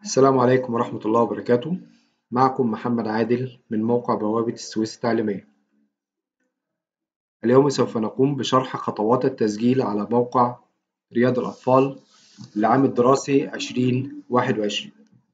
السلام عليكم ورحمة الله وبركاته معكم محمد عادل من موقع بوابة السويس التعليمية اليوم سوف نقوم بشرح خطوات التسجيل على موقع رياض الأطفال لعام الدراسي 2021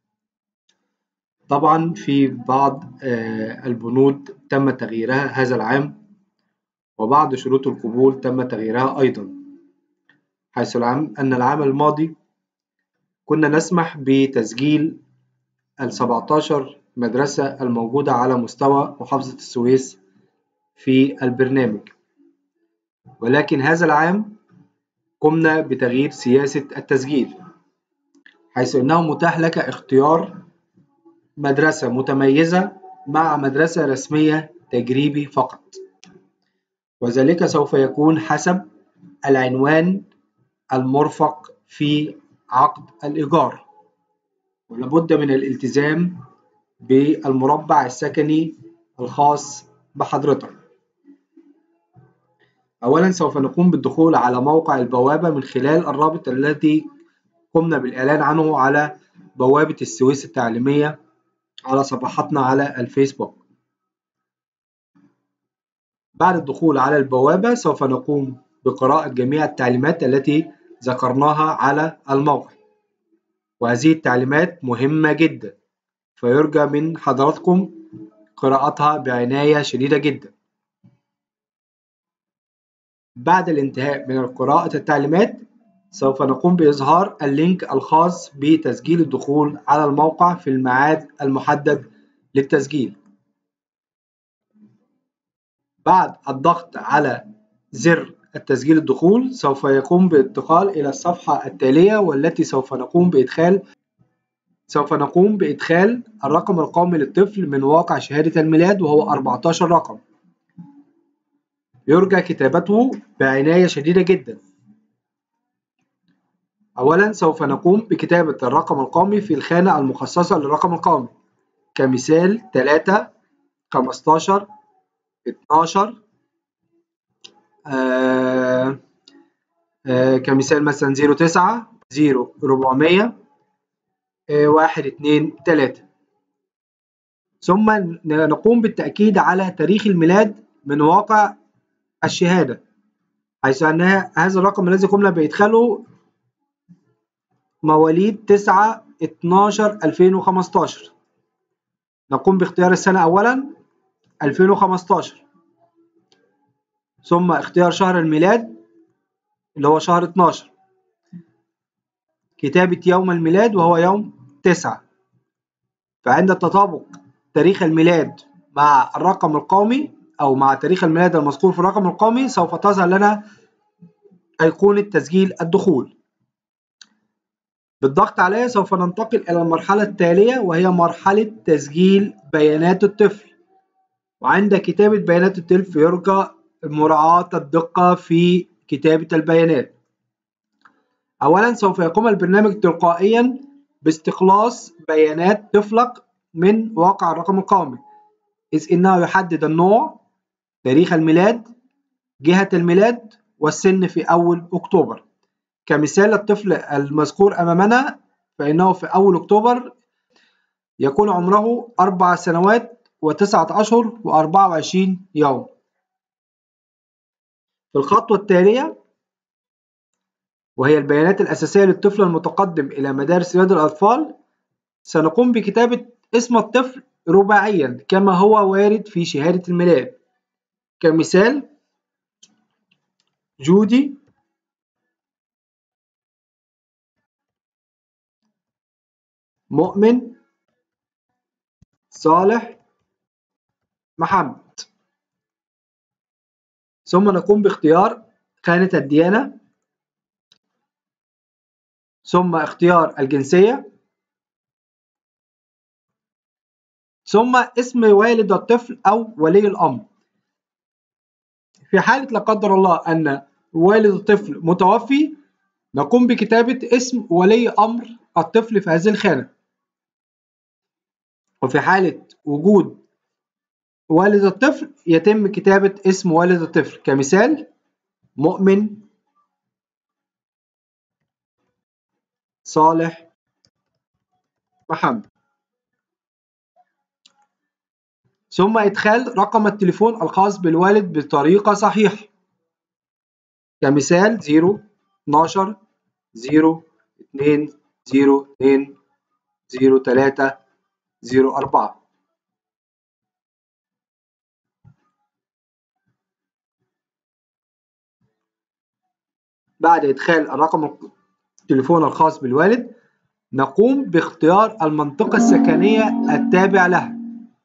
طبعا في بعض البنود تم تغييرها هذا العام وبعض شروط القبول تم تغييرها أيضا حيث العام أن العام الماضي كنا نسمح بتسجيل السبعتاشر مدرسة الموجودة على مستوى محافظة السويس في البرنامج ولكن هذا العام قمنا بتغيير سياسة التسجيل حيث أنه متاح لك اختيار مدرسة متميزة مع مدرسة رسمية تجريبي فقط وذلك سوف يكون حسب العنوان المرفق في عقد الإيجار ولابد من الالتزام بالمربع السكني الخاص بحضرتك أولا سوف نقوم بالدخول على موقع البوابة من خلال الرابط الذي قمنا بالإعلان عنه على بوابة السويس التعليمية على صفحتنا على الفيسبوك بعد الدخول على البوابة سوف نقوم بقراءة جميع التعليمات التي ذكرناها على الموقع وهذه التعليمات مهمة جدا فيرجى من حضراتكم قراءتها بعناية شديدة جدا بعد الانتهاء من قراءة التعليمات سوف نقوم بإظهار اللينك الخاص بتسجيل الدخول على الموقع في الميعاد المحدد للتسجيل بعد الضغط على زر التسجيل الدخول سوف يقوم بالانتقال إلى الصفحة التالية والتي سوف نقوم بإدخال سوف نقوم بإدخال الرقم القومي للطفل من واقع شهادة الميلاد وهو 14 رقم يرجى كتابته بعناية شديدة جدا أولا سوف نقوم بكتابة الرقم القومي في الخانة المخصصة للرقم القومي كمثال 3 15 12 آه آه كمثال مثلا زيرو تسعة زيرو ربعمية آه واحد اتنين تلاتة ثم نقوم بالتأكيد على تاريخ الميلاد من واقع الشهادة حيث أن هذا الرقم الذي قمنا بإدخاله مواليد تسعة اتناشر ألفين وخمستاشر نقوم باختيار السنة أولا ألفين وخمستاشر ثم اختيار شهر الميلاد اللي هو شهر 12 كتابة يوم الميلاد وهو يوم 9 فعند التطابق تاريخ الميلاد مع الرقم القومي أو مع تاريخ الميلاد المذكور في الرقم القومي سوف تظهر لنا أيقونة تسجيل الدخول بالضغط عليها سوف ننتقل إلى المرحلة التالية وهي مرحلة تسجيل بيانات الطفل وعند كتابة بيانات الطفل يرجى مراعاة الدقة في كتابة البيانات أولا سوف يقوم البرنامج تلقائيا باستخلاص بيانات طفلك من واقع الرقم القومي إذ إنه يحدد النوع تاريخ الميلاد جهة الميلاد والسن في أول أكتوبر كمثال الطفل المذكور أمامنا فإنه في أول أكتوبر يكون عمره أربع سنوات وتسعة أشهر وأربعة وعشرين يوم في الخطوة التالية وهي البيانات الأساسية للطفل المتقدم إلى مدارس رياض الأطفال سنقوم بكتابة اسم الطفل رباعيا كما هو وارد في شهادة الميلاد كمثال جودي مؤمن صالح محمد ثم نقوم باختيار خانة الديانة ثم اختيار الجنسية ثم اسم والد الطفل أو ولي الأمر في حالة لا قدر الله أن والد الطفل متوفي نقوم بكتابة اسم ولي أمر الطفل في هذه الخانة وفي حالة وجود والد الطفل يتم كتابة اسم والد الطفل كمثال مؤمن صالح محمد ثم إدخال رقم التليفون الخاص بالوالد بطريقة صحيحة كمثال 0 12 0 2 0 2 0 3 0 4 بعد إدخال الرقم التليفون الخاص بالوالد نقوم باختيار المنطقة السكنية التابع لها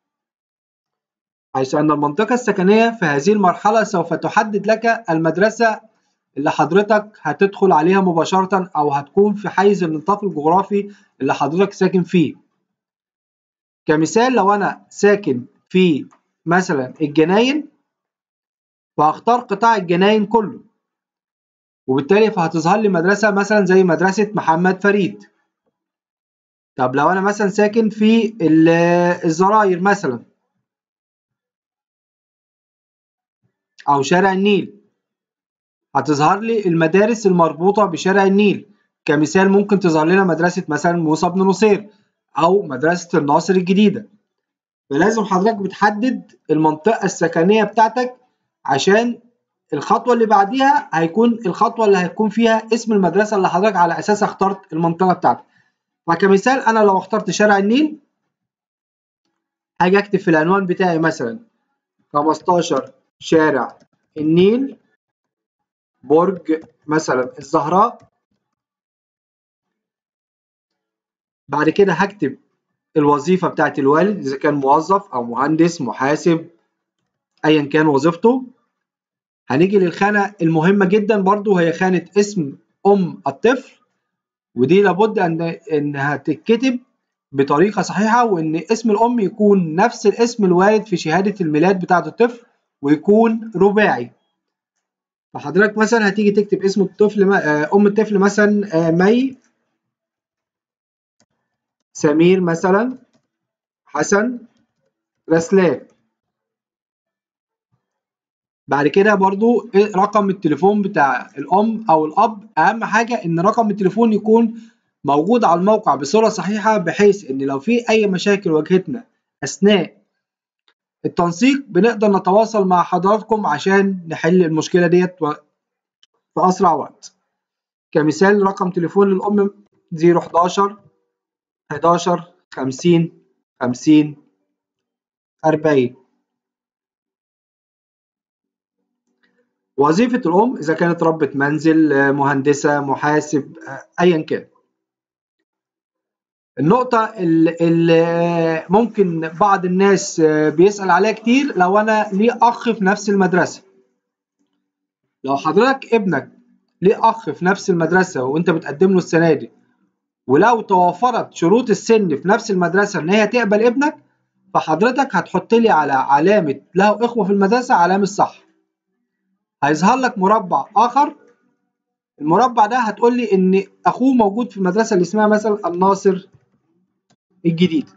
حيث أن المنطقة السكنية في هذه المرحلة سوف تحدد لك المدرسة اللي حضرتك هتدخل عليها مباشرة أو هتكون في حيز النطاق الجغرافي اللي حضرتك ساكن فيه كمثال لو أنا ساكن في مثلا الجناين فهختار قطاع الجناين كله وبالتالي فهتظهر لي مدرسة مثلا زي مدرسة محمد فريد طب لو أنا مثلا ساكن في الزراير مثلا أو شارع النيل هتظهر لي المدارس المربوطة بشارع النيل كمثال ممكن تظهر لنا مدرسة مثلا موسى بن نصير أو مدرسة الناصر الجديدة فلازم حضرتك بتحدد المنطقة السكنية بتاعتك عشان الخطوة اللي بعديها هيكون الخطوة اللي هيكون فيها اسم المدرسة اللي حضرتك على أساسها اخترت المنطقة بتاعتك فكمثال أنا لو اخترت شارع النيل هاجي أكتب في العنوان بتاعي مثلا 15 شارع النيل برج مثلا الزهراء بعد كده هكتب الوظيفة بتاعت الوالد إذا كان موظف أو مهندس محاسب أيا كان وظيفته هنيجي للخانة المهمة جدا برضو هي خانة اسم أم الطفل ودي لابد أن إنها تتكتب بطريقة صحيحة وإن اسم الأم يكون نفس الاسم الوارد في شهادة الميلاد بتاعة الطفل ويكون رباعي فحضرتك مثلا هتيجي تكتب اسم الطفل أم الطفل مثلا مي سمير مثلا حسن رسلان بعد كده برضو رقم التليفون بتاع الأم أو الأب أهم حاجة إن رقم التليفون يكون موجود على الموقع بصورة صحيحة بحيث إن لو في أي مشاكل واجهتنا أثناء التنسيق بنقدر نتواصل مع حضراتكم عشان نحل المشكلة ديت في أسرع وقت كمثال رقم تليفون للأم 011 11 50 50 40 وظيفة الأم إذا كانت ربة منزل مهندسة محاسب أيا كان النقطة اللي ممكن بعض الناس بيسأل عليها كتير لو أنا ليه أخ في نفس المدرسة لو حضرتك ابنك ليه أخ في نفس المدرسة وأنت بتقدم له السنة دي ولو توفرت شروط السن في نفس المدرسة إن هي تقبل ابنك فحضرتك هتحط لي على علامة له إخوة في المدرسة علامة صح هيظهر لك مربع آخر المربع ده هتقول لي إن أخوه موجود في المدرسة اللي اسمها مثلا الناصر الجديد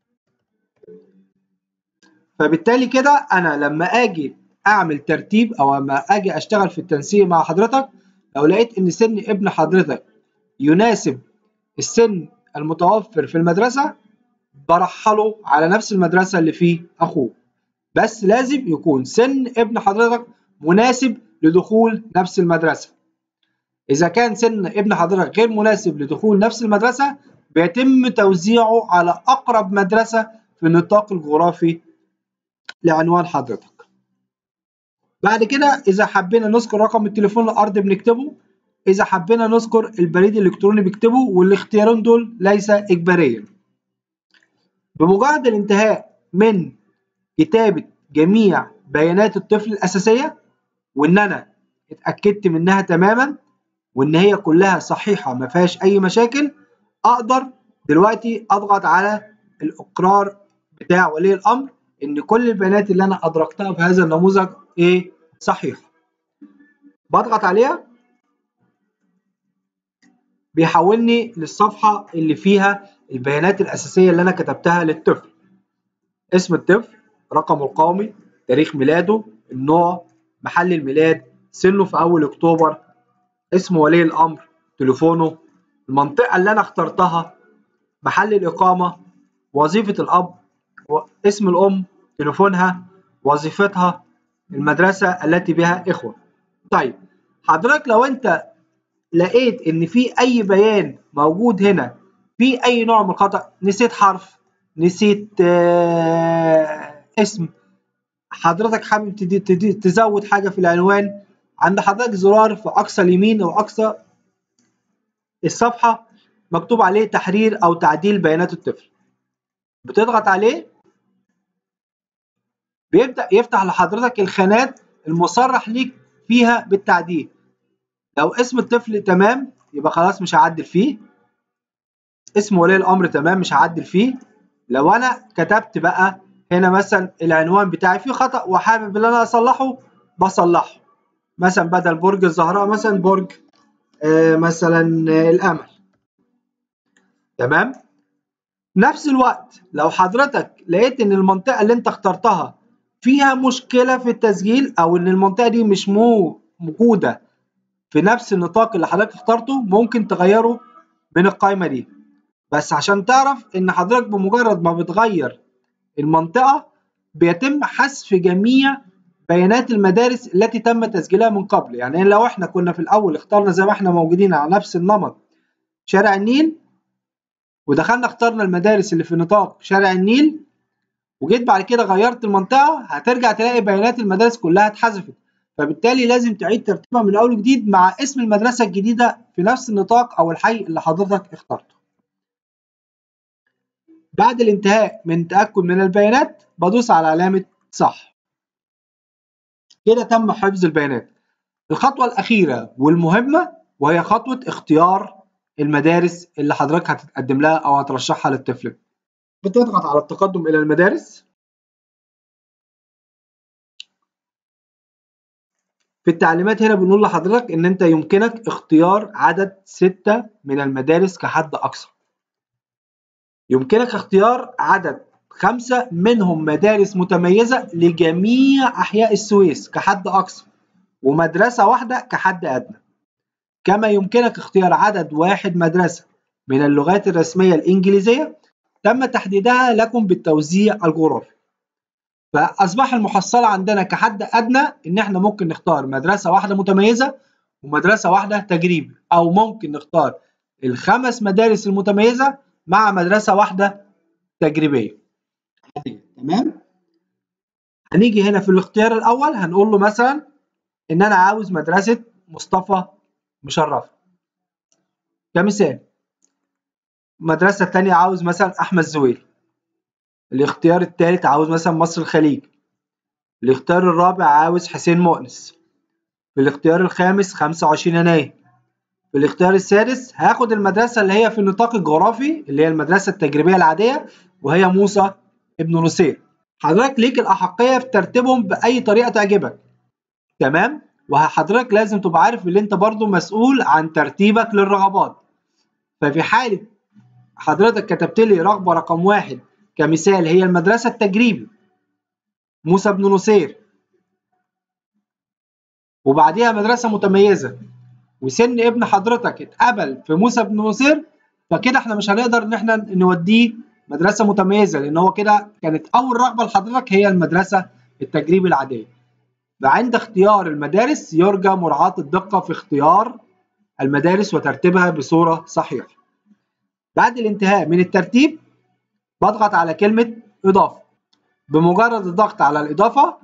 فبالتالي كده أنا لما أجي أعمل ترتيب أو لما أجي أشتغل في التنسيق مع حضرتك لو لقيت إن سن ابن حضرتك يناسب السن المتوفر في المدرسة برحله على نفس المدرسة اللي فيه أخوه بس لازم يكون سن ابن حضرتك مناسب لدخول نفس المدرسة إذا كان سن ابن حضرتك غير مناسب لدخول نفس المدرسة بيتم توزيعه على أقرب مدرسة في النطاق الجغرافي لعنوان حضرتك بعد كده إذا حبينا نذكر رقم التليفون الأرضي بنكتبه إذا حبينا نذكر البريد الإلكتروني بنكتبه والاختيارين دول ليس إجباريا بمجرد الانتهاء من كتابة جميع بيانات الطفل الأساسية وإن أنا اتأكدت منها تماما وإن هي كلها صحيحة ما فيهاش أي مشاكل أقدر دلوقتي أضغط على الإقرار بتاع ولي الأمر إن كل البيانات اللي أنا أدركتها في هذا النموذج إيه صحيحة بضغط عليها بيحولني للصفحة اللي فيها البيانات الأساسية اللي أنا كتبتها للطفل اسم الطفل رقمه القومي تاريخ ميلاده النوع محل الميلاد سنه في أول أكتوبر اسم ولي الأمر تليفونه المنطقة اللي أنا اخترتها محل الإقامة وظيفة الأب اسم الأم تليفونها وظيفتها المدرسة التي بها إخوة طيب حضرتك لو أنت لقيت إن في أي بيان موجود هنا في أي نوع من الخطأ نسيت حرف نسيت آه اسم حضرتك حابب تزود حاجة في العنوان عند حضرتك زرار في أقصى اليمين أو أقصى الصفحة مكتوب عليه تحرير أو تعديل بيانات الطفل بتضغط عليه بيبدأ يفتح لحضرتك الخانات المصرح ليك فيها بالتعديل لو اسم الطفل تمام يبقى خلاص مش هعدل فيه اسم ولي الأمر تمام مش هعدل فيه لو أنا كتبت بقى هنا مثلا العنوان بتاعي فيه خطأ وحابب ان انا اصلحه بصلحه مثلا بدل برج الزهراء مثلا برج آه مثلا آه الامل تمام نفس الوقت لو حضرتك لقيت ان المنطقه اللي انت اخترتها فيها مشكله في التسجيل او ان المنطقه دي مش موجوده في نفس النطاق اللي حضرتك اخترته ممكن تغيره من القائمه دي بس عشان تعرف ان حضرتك بمجرد ما بتغير المنطقة بيتم حذف جميع بيانات المدارس التي تم تسجيلها من قبل يعني لو احنا كنا في الأول اخترنا زي ما احنا موجودين على نفس النمط شارع النيل ودخلنا اخترنا المدارس اللي في نطاق شارع النيل وجيت بعد كده غيرت المنطقة هترجع تلاقي بيانات المدارس كلها اتحذفت فبالتالي لازم تعيد ترتيبها من أول وجديد مع اسم المدرسة الجديدة في نفس النطاق أو الحي اللي حضرتك اخترته بعد الانتهاء من تأكد من البيانات بدوس على علامة صح كده تم حفظ البيانات الخطوة الأخيرة والمهمة وهي خطوة اختيار المدارس اللي حضرتك هتتقدم لها أو هترشحها للطفل بتضغط على التقدم إلى المدارس في التعليمات هنا بنقول لحضرتك إن أنت يمكنك اختيار عدد ستة من المدارس كحد أقصى يمكنك اختيار عدد خمسة منهم مدارس متميزة لجميع أحياء السويس كحد أقصى ومدرسة واحدة كحد أدنى كما يمكنك اختيار عدد واحد مدرسة من اللغات الرسمية الإنجليزية تم تحديدها لكم بالتوزيع الجغرافي فأصبح المحصلة عندنا كحد أدنى إن إحنا ممكن نختار مدرسة واحدة متميزة ومدرسة واحدة تجريبي أو ممكن نختار الخمس مدارس المتميزة مع مدرسة واحدة تجريبية تمام هنيجي هنا في الاختيار الأول هنقول له مثلا إن أنا عاوز مدرسة مصطفى مشرف كمثال المدرسة التانية عاوز مثلا أحمد زويل الاختيار التالت عاوز مثلا مصر الخليج الاختيار الرابع عاوز حسين مؤنس في الاختيار الخامس 25 يناير في الاختيار السادس هاخد المدرسة اللي هي في النطاق الجغرافي اللي هي المدرسة التجريبية العادية وهي موسى ابن نصير حضرتك ليك الأحقية في ترتيبهم بأي طريقة تعجبك تمام وحضرتك لازم تبقى عارف ان انت برضو مسؤول عن ترتيبك للرغبات ففي حالة حضرتك كتبت لي رغبة رقم واحد كمثال هي المدرسة التجريبي موسى بن نصير وبعديها مدرسة متميزة وسن ابن حضرتك اتقبل في موسى بن نصير فكده احنا مش هنقدر ان احنا نوديه مدرسه متميزه لان هو كده كانت اول رغبه لحضرتك هي المدرسه التجريبي العاديه فعند اختيار المدارس يرجى مراعاه الدقه في اختيار المدارس وترتيبها بصوره صحيحه بعد الانتهاء من الترتيب بضغط على كلمه اضافه بمجرد الضغط على الاضافه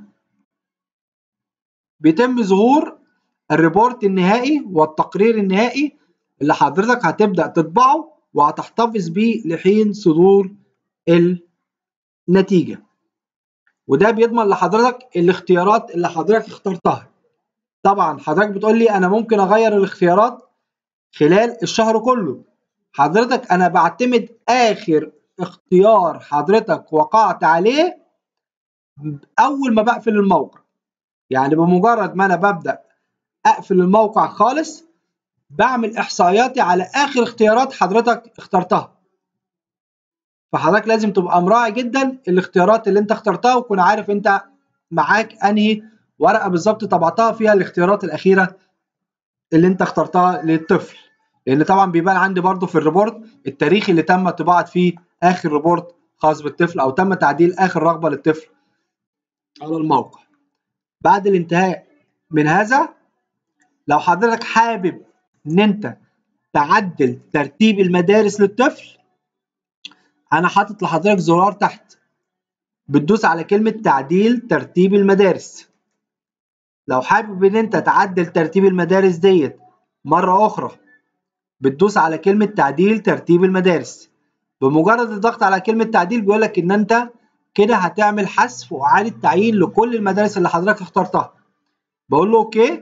بيتم ظهور الريبورت النهائي والتقرير النهائي اللي حضرتك هتبدأ تطبعه وهتحتفظ بيه لحين صدور النتيجة وده بيضمن لحضرتك الاختيارات اللي حضرتك اخترتها طبعا حضرتك بتقول لي انا ممكن اغير الاختيارات خلال الشهر كله حضرتك انا بعتمد اخر اختيار حضرتك وقعت عليه اول ما بقفل الموقع يعني بمجرد ما انا ببدا اقفل الموقع خالص بعمل احصائياتي على اخر اختيارات حضرتك اخترتها فحضرتك لازم تبقى مراعي جدا الاختيارات اللي انت اخترتها وتكون عارف انت معاك انهي ورقه بالظبط طبعتها فيها الاختيارات الاخيره اللي انت اخترتها للطفل لان طبعا بيبان عندي برضو في الريبورت التاريخ اللي تم طباعه فيه اخر ريبورت خاص بالطفل او تم تعديل اخر رغبه للطفل على الموقع بعد الانتهاء من هذا لو حضرتك حابب ان انت تعدل ترتيب المدارس للطفل انا حاطط لحضرتك زرار تحت بتدوس على كلمة تعديل ترتيب المدارس لو حابب ان انت تعدل ترتيب المدارس ديت مرة اخرى بتدوس على كلمة تعديل ترتيب المدارس بمجرد الضغط على كلمة تعديل بيقول لك ان انت كده هتعمل حذف واعادة تعيين لكل المدارس اللي حضرتك اخترتها بقول له اوكي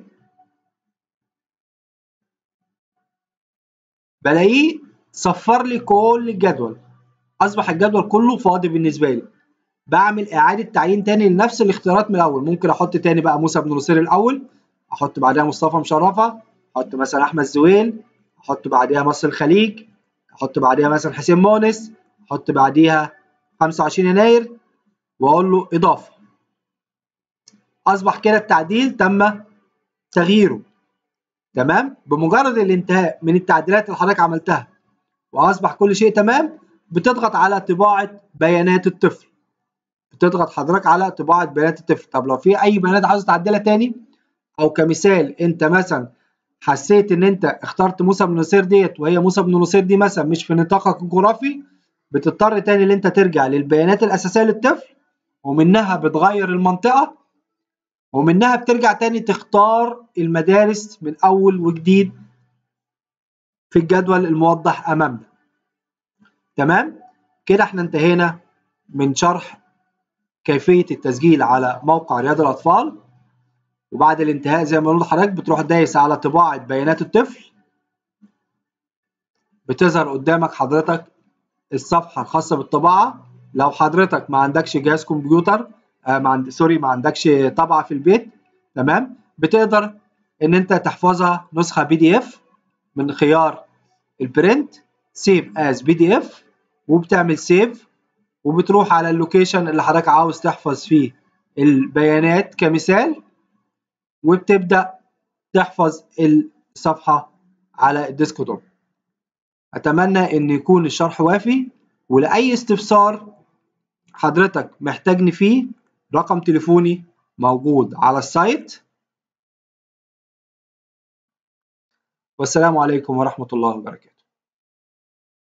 بلاقيه صفر لي كل الجدول اصبح الجدول كله فاضي بالنسبه لي بعمل اعاده تعيين تاني لنفس الاختيارات من الاول ممكن احط تاني بقى موسى بن نصير الاول احط بعدها مصطفى مشرفه احط مثلا احمد زويل احط بعديها مصر الخليج احط بعديها مثلا حسين مونس احط بعديها 25 يناير واقول له اضافه اصبح كده التعديل تم تغييره تمام بمجرد الانتهاء من التعديلات اللي حضرتك عملتها واصبح كل شيء تمام بتضغط على طباعه بيانات الطفل بتضغط حضرتك على طباعه بيانات الطفل طب لو في اي بيانات عاوز تعدلها تاني او كمثال انت مثلا حسيت ان انت اخترت موسى بن نصير ديت وهي موسى بن نصير دي مثلا مش في نطاقك الجغرافي بتضطر تاني ان انت ترجع للبيانات الاساسيه للطفل ومنها بتغير المنطقه ومنها بترجع تاني تختار المدارس من اول وجديد في الجدول الموضح امامنا تمام كده احنا انتهينا من شرح كيفيه التسجيل على موقع رياض الاطفال وبعد الانتهاء زي ما قلت لحضرتك بتروح دايس على طباعه بيانات الطفل بتظهر قدامك حضرتك الصفحه الخاصه بالطباعه لو حضرتك ما عندكش جهاز كمبيوتر آه ما عند... سوري ما عندكش طبعه في البيت تمام بتقدر ان انت تحفظها نسخه بي دي اف من خيار البرنت سيف از بي دي اف وبتعمل سيف وبتروح على اللوكيشن اللي حضرتك عاوز تحفظ فيه البيانات كمثال وبتبدا تحفظ الصفحه على الديسكتوب اتمنى ان يكون الشرح وافي ولاي استفسار حضرتك محتاجني فيه رقم تليفوني موجود على السايت والسلام عليكم ورحمه الله وبركاته